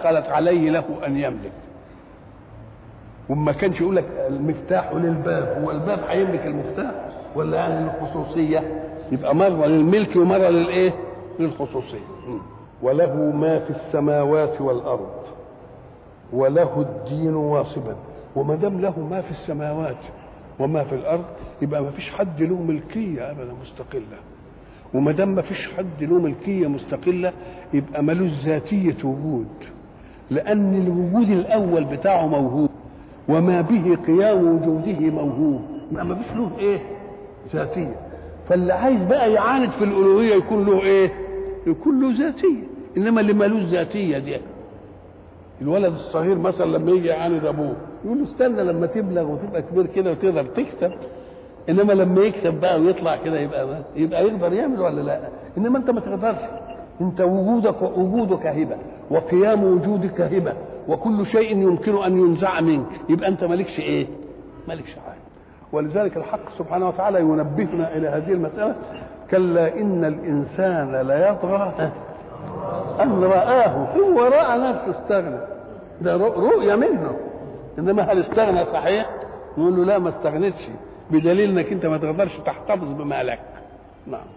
دخلت عليه له ان يملك وما كانش يقول لك المفتاح للباب هو الباب هيملك المفتاح ولا يعني للخصوصيه يبقى مره للملك ومره للايه للخصوصيه وله ما في السماوات والارض وله الدين واصبا وما دام له ما في السماوات وما في الارض يبقى ما فيش حد له ملكيه ابدا مستقله وما دام ما فيش حد له ملكيه مستقله يبقى ملوش ذاتيه وجود لان الوجود الاول بتاعه موهوب وما به قيام وجوده موهوب ما فيش له ايه ذاتيه فاللي عايز بقى يعاند في الالوهيه يكون له ايه يكون له ذاتيه انما اللي ملوش ذاتيه دي الولد الصغير مثلا لما يجي يعاند ابوه يقول له استنى لما تبلغ وتبقى كبير كده وتقدر تكسب انما لما يكسب بقى ويطلع كده يبقى يبقى يقدر يعمل ولا لا انما انت ما تقدرش انت وجودك وجودك هبه وقيام وجودك هبه وكل شيء يمكن ان ينزع منك يبقى انت مالكش ايه مالكش حاجه ولذلك الحق سبحانه وتعالى ينبهنا الى هذه المساله كلا ان الانسان ليطغى ان رآه هو راى نفسه استغنى ده رؤيه منه انما هل استغنى صحيح نقول له لا ما استغنتش بدليل انك انت ما تقدرش تحتفظ بمالك نعم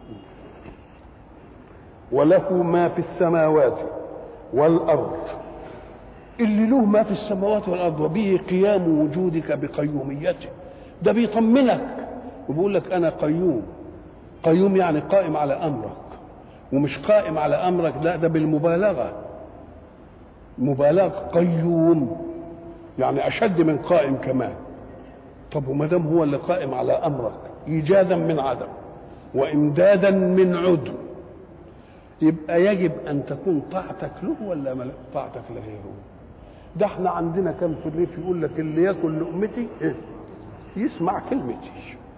وله ما في السماوات والارض اللي له ما في السماوات والارض وبه قيام وجودك بقيوميته ده بيطمنك وبيقول لك انا قيوم قيوم يعني قائم على امرك ومش قائم على امرك لا ده بالمبالغه مبالغه قيوم يعني اشد من قائم كمان طب وما دام هو اللي قائم على امرك ايجادا من عدم وامدادا من عدم يبقى يجب ان تكون طاعتك له ولا طاعتك لغيره ده احنا عندنا كم في الريف يقول لك اللي ياكل لقمتي يسمع كلمتي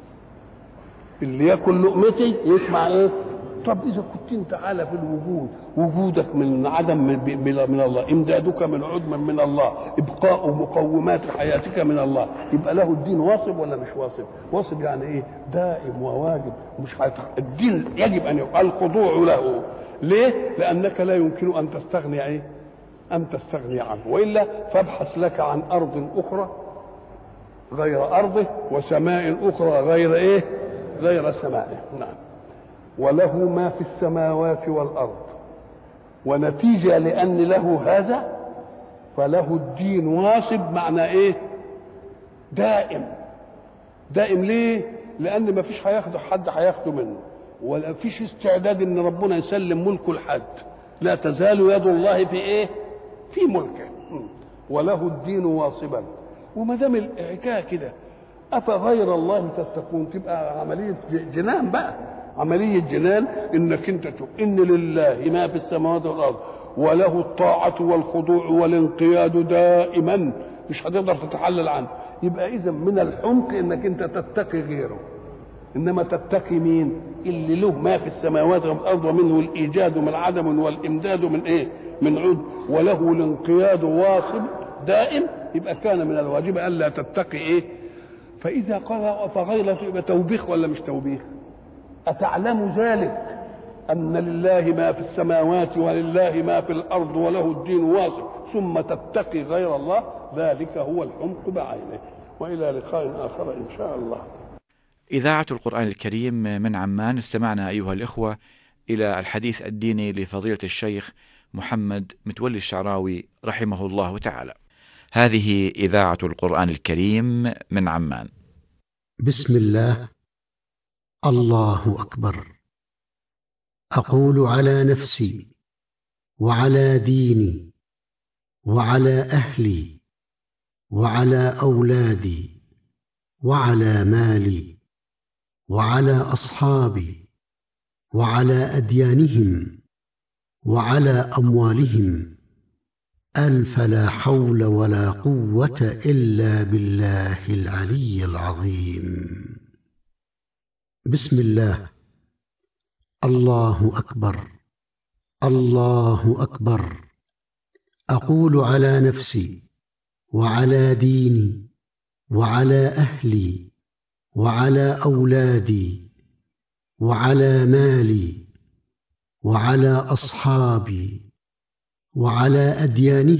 اللي ياكل لقمتي يسمع ايه طب اذا كنت انت على في الوجود وجودك من عدم من الله امدادك من عدم من الله ابقاء مقومات حياتك من الله يبقى له الدين واصب ولا مش واصب واصب يعني ايه دائم وواجب مش الدين يجب ان يبقى الخضوع له ليه لانك لا يمكن ان تستغني ايه ان تستغني عنه والا فابحث لك عن ارض اخرى غير ارضه وسماء اخرى غير ايه غير سمائه نعم وله ما في السماوات والارض ونتيجه لان له هذا فله الدين واصب معنى ايه دائم دائم ليه لان ما فيش هياخده حد هياخده منه ولا فيش استعداد ان ربنا يسلم ملكه لحد لا تزال يد الله في ايه في ملكه وله الدين واصبا وما دام الحكايه كده افغير الله تتقون تبقى عمليه جنان بقى عملية جنان انك انت تشوف ان لله ما في السماوات والارض وله الطاعة والخضوع والانقياد دائما مش هتقدر تتحلل عنه يبقى اذا من الحمق انك انت تتقي غيره انما تتقي مين اللي له ما في السماوات والارض ومنه الايجاد من عدم والامداد من ايه من عود وله الانقياد واصب دائم يبقى كان من الواجب الا تتقي ايه فاذا قال فغيرته يبقى توبيخ ولا مش توبيخ أتعلم ذلك أن لله ما في السماوات ولله ما في الأرض وله الدين واصف ثم تتقي غير الله ذلك هو الحمق بعينه وإلى لقاء آخر إن شاء الله إذاعة القرآن الكريم من عمان استمعنا أيها الإخوة إلى الحديث الديني لفضيلة الشيخ محمد متولي الشعراوي رحمه الله تعالى هذه إذاعة القرآن الكريم من عمان بسم الله الله اكبر اقول على نفسي وعلى ديني وعلى اهلي وعلى اولادي وعلى مالي وعلى اصحابي وعلى اديانهم وعلى اموالهم الف لا حول ولا قوه الا بالله العلي العظيم بسم الله الله اكبر الله اكبر اقول على نفسي وعلى ديني وعلى اهلي وعلى اولادي وعلى مالي وعلى اصحابي وعلى اديانهم